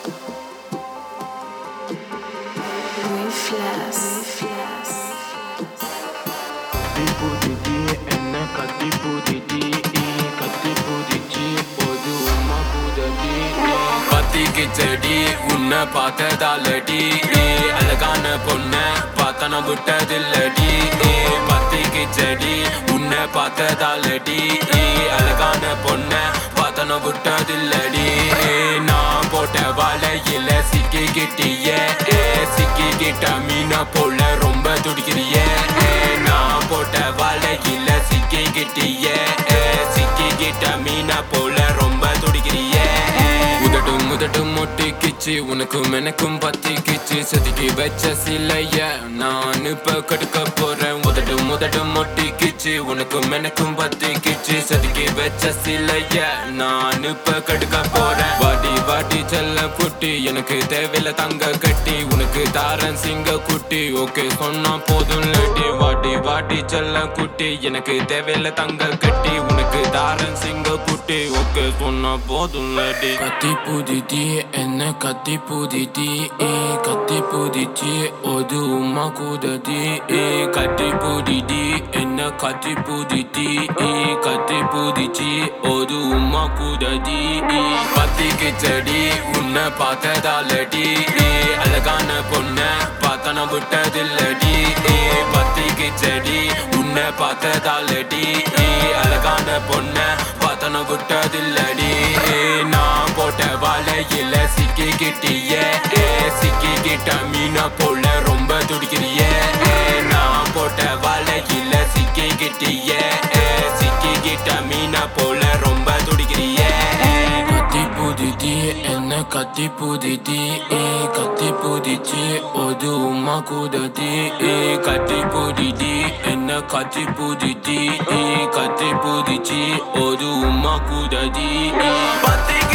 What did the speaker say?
Weefless. Weefless. കത്തിപ്പുതിതി എന്നെ കത്തിപ്പുതിതി ഈ കത്തിപ്പുതിച്ച് ഒരു ഉമ്മ പുതതി பத்திக்கு செடி உன்னை பார்த்ததாலடி அழகான பொண்ண பார்த்தன விட்டதில்லடி பத்திக்கு செடி உன்னை பார்த்ததாலடி அழகான பொண்ண பார்த்தன விட்டதில்லடி நான் போட்ட வலையில சிக்கிக்கிட்டிய சிக்கிக்கிட்ட மீனை போல ரொம்ப துடிக்கிறிய நான் போட்ட வலையில சிக்கிக்கிட்டிய சிக்கிக்கிட்ட மீனை போல ரொம்ப துடிக்கிறிய உதடு முதடு மொட்டிக்கிச்சு உனக்கும் எனக்கும் பத்திக்கிச்சு செதுக்கி வச்ச சிலைய நான் இப்ப கடுக்க போறேன் உதடு முதடு மொட்டிக்கிச்சு உனக்கும் எனக்கும் பத்திக்கிச்சு செதுக்கி வச்ச சிலைய நான் இப்ப கடுக்க போறேன் வாடி வாடி செல்ல குட்டி எனக்கு தேவையில்ல தங்க கட்டி உனக்கு தாரன் சிங்க குட்டி ஓகே சொன்னா போதும் லேடி வாடி வாடி செல்ல குட்டி எனக்கு தேவையில்ல தங்க கட்டி உனக்கு தாரன் சிங்க குட்டி ஓகே சொன்னா போதும் லேடி கத்தி புதிதி என்ன கத்தி புதிதி ஏ கத்தி புதிச்சு ஒரு உமா கூததி ஏ கத்தி புதிதி என்ன கத்தி புதிதி ஏ கத்தி புதிச்சு ஒரு உமா கூததி ஏ பத்திக்கு செடி உன்னை பார்த்ததாலடி ஏ அழகான பொண்ண பார்த்தன விட்டதில்லடி ஏ பத்திக்கு செடி உன்னை பார்த்ததாலடி ஏ அழகான பொண்ண பார்த்தன விட்டதில்லடி ஏ நான் போட்ட வலையில சிக்கிக்கிட்டிய ஏ சிக்கிக்கிட்ட மீனை போல ரொம்ப துடிக்கிறிய ஏ நான் போட்ட வலையில சிக்கிக்கிட்டிய ஏ சிக்கிக்கிட்ட மீனை போல ரொம்ப துடிக்கிறிய கத்தி புதிதி என்ன கத்தி புதிதி ஏ கத்தி புதிச்சு ஒரு உமா கூததி ஏ கத்தி புதிதி என்ன கத்தி புதிதி ஏ கத்தி புதிச்சு ஒரு உமா கூததி ஏ பத்தி